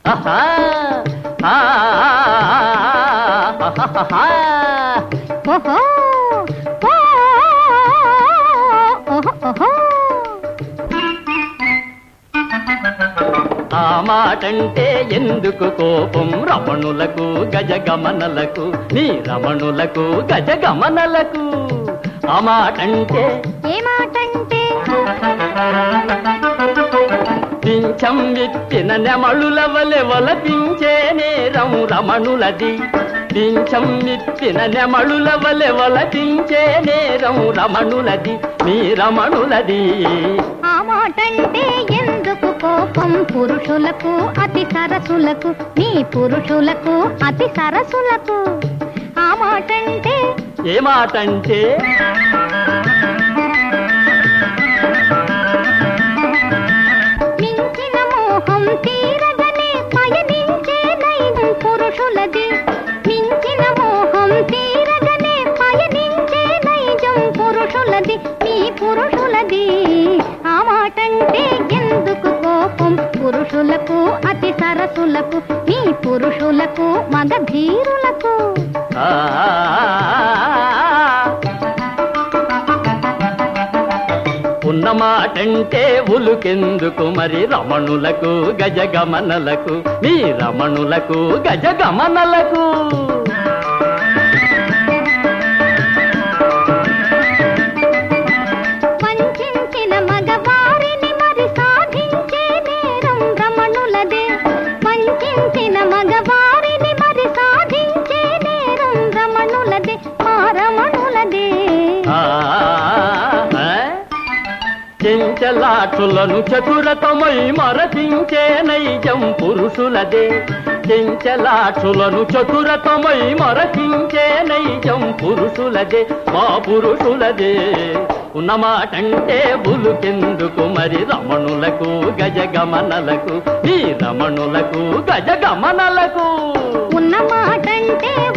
ఆహా ఆ, ఆహాహాహా. ఓహో ఓ, ఓహో ఓహో ఆ మాటంటే ఎందుకు కోపం రమణులకు గజగమనలకు నీ రమణులకు గజగమనలకు ఆ మాటంటే ఏ మాటంటే పింఛం ఎత్తిన నెమళుల వలె వలపించే నేరం రమణులది పింఛం ఎత్తిన నెమళుల వలె వలపించే నేరం రమణులది మీ రమణులది ఆ మాటంటే ఎందుకు కోపం పురుషులకు అతి సరసులకు నీ పురుషులకు అతి సరసులకు ఆ మాటంటే ఏ మాటంటే మించిన మోహం తీరగనే పయనించే నైజం పురుషులది మించిన మోహం తీరగనే పయనించే నైజం పురుషులది మీ పురుషులది ఆ మాటంటే ఎందుకు కోపం పురుషులకు అతి సరసులకు మీ పురుషులకు మగ ధీరులకు ఆ ఉన్న మాటంటే ఉలుకెందుకు మరి రమణులకు గజగమనలకు మీ రమణులకు గజగమనలకు వంచిన మగవారిని మరి సాధించే నేరం రమణులదే వంచిన మగవారిని మరి సాధించే నేరం రమణులదే మా రమణులదే ఆ చెంచలాక్షులను చతురతమై మరపించే నైజం పురుషులదే చెంచలాక్షులను చతురతమై మరపించే నైజం పురుషులదే మా పురుషులదే ఉన్నమాటంటే బులుకెందుకు మరి రమణులకు గజగమనలకు ఈ రమణులకు గజగమనలకు ఉన్న మాటంటే